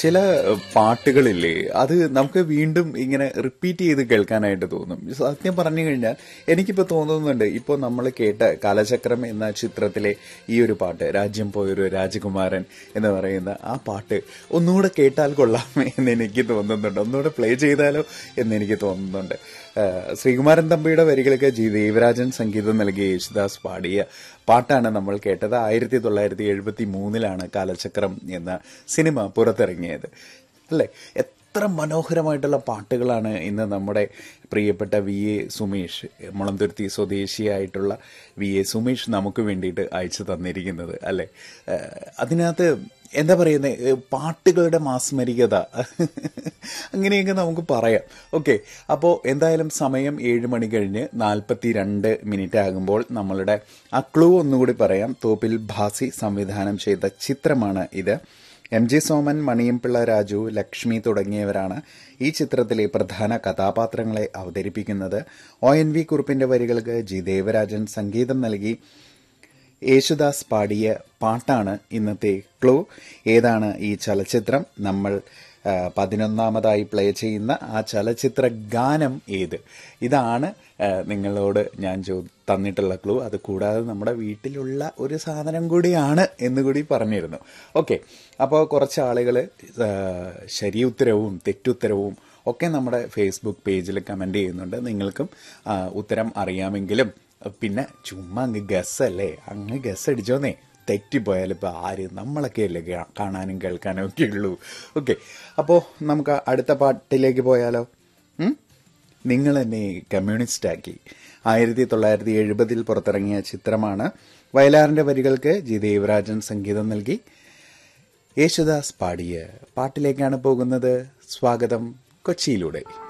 ചില പാട്ടുകളില്ലേ അത് നമുക്ക് വീണ്ടും ഇങ്ങനെ റിപ്പീറ്റ് ചെയ്ത് കേൾക്കാനായിട്ട് തോന്നും സത്യം പറഞ്ഞു കഴിഞ്ഞാൽ എനിക്കിപ്പോൾ തോന്നുന്നുണ്ട് ഇപ്പോൾ നമ്മൾ കേട്ട കാലചക്രം എന്ന ചിത്രത്തിലെ ഈ ഒരു പാട്ട് രാജ്യം പോയൊരു രാജകുമാരൻ എന്ന് പറയുന്ന ആ പാട്ട് ഒന്നുകൂടെ കേട്ടാൽ കൊള്ളാം എന്ന് എനിക്ക് തോന്നുന്നുണ്ട് ഒന്നുകൂടെ പ്ലേ ചെയ്താലോ എന്ന് എനിക്ക് തോന്നുന്നുണ്ട് ശ്രീകുമാരൻ തമ്പിയുടെ വരികൾക്ക് ജി ദേവരാജൻ സംഗീതം നൽകിയ യേശുദാസ് പാടിയ പാട്ടാണ് നമ്മൾ കേട്ടത് ആയിരത്തി തൊള്ളായിരത്തി എഴുപത്തി മൂന്നിലാണ് കാലചക്രം എന്ന സിനിമ പുറത്തിറങ്ങിയത് അല്ലേ എത്ര മനോഹരമായിട്ടുള്ള പാട്ടുകളാണ് ഇന്ന് നമ്മുടെ പ്രിയപ്പെട്ട വി എ സുമേഷ് മുളന്തുരുത്തി സ്വദേശിയായിട്ടുള്ള വി എ സുമേഷ് നമുക്ക് വേണ്ടിയിട്ട് അയച്ചു തന്നിരിക്കുന്നത് അല്ലേ അതിനകത്ത് എന്താ പറയുന്നത് പാട്ടുകളുടെ മാസ്മരികത അങ്ങനെയൊക്കെ നമുക്ക് പറയാം ഓക്കെ അപ്പോൾ എന്തായാലും സമയം ഏഴ് മണി കഴിഞ്ഞ് നാൽപ്പത്തി രണ്ട് മിനിറ്റ് ആകുമ്പോൾ നമ്മളുടെ ആ ക്ലൂ ഒന്നുകൂടി പറയാം തോപ്പിൽ ഭാസി സംവിധാനം ചെയ്ത ചിത്രമാണ് ഇത് എം ജി സോമൻ മണിയംപിള്ള രാജു ലക്ഷ്മി തുടങ്ങിയവരാണ് ഈ ചിത്രത്തിലെ പ്രധാന കഥാപാത്രങ്ങളെ അവതരിപ്പിക്കുന്നത് ഒ എൻ വി കുറുപ്പിന്റെ വരികൾക്ക് ജി ദേവരാജൻ സംഗീതം നൽകി യേശുദാസ് പാടിയ പാട്ടാണ് ഇന്നത്തെ ക്ലൂ ഏതാണ് ഈ ചലച്ചിത്രം നമ്മൾ പതിനൊന്നാമതായി പ്ലേ ചെയ്യുന്ന ആ ചലച്ചിത്ര ഗാനം ഏത് ഇതാണ് നിങ്ങളോട് ഞാൻ ചോ തന്നിട്ടുള്ള ക്ലൂ അത് കൂടാതെ നമ്മുടെ വീട്ടിലുള്ള ഒരു സാധനം കൂടിയാണ് എന്നുകൂടി പറഞ്ഞിരുന്നു ഓക്കെ അപ്പോൾ കുറച്ച് ആളുകൾ ശരി ഉത്തരവും തെറ്റുത്തരവും ഒക്കെ നമ്മുടെ ഫേസ്ബുക്ക് പേജിൽ കമൻ്റ് ചെയ്യുന്നുണ്ട് നിങ്ങൾക്കും ഉത്തരം അറിയാമെങ്കിലും പിന്നെ ചുമ്മാ അങ്ങ് ഗസ്സല്ലേ അങ്ങ് ഗസ് അടിച്ചോന്നേ തെറ്റിപ്പോയാൽ ഇപ്പോൾ ആര് നമ്മളൊക്കെ അല്ലേ കാണാനും കേൾക്കാനും ഒക്കെ ഉള്ളൂ ഓക്കെ അപ്പോൾ നമുക്ക് അടുത്ത പാട്ടിലേക്ക് പോയാലോ നിങ്ങൾ എന്നെ കമ്മ്യൂണിസ്റ്റ് ആക്കി ആയിരത്തി തൊള്ളായിരത്തി എഴുപതിൽ പുറത്തിറങ്ങിയ ചിത്രമാണ് വയലാറിന്റെ വരികൾക്ക് ജി ദേവരാജൻ സംഗീതം നൽകി യേശുദാസ് പാടിയ പാട്ടിലേക്കാണ് പോകുന്നത് സ്വാഗതം കൊച്ചിയിലൂടെ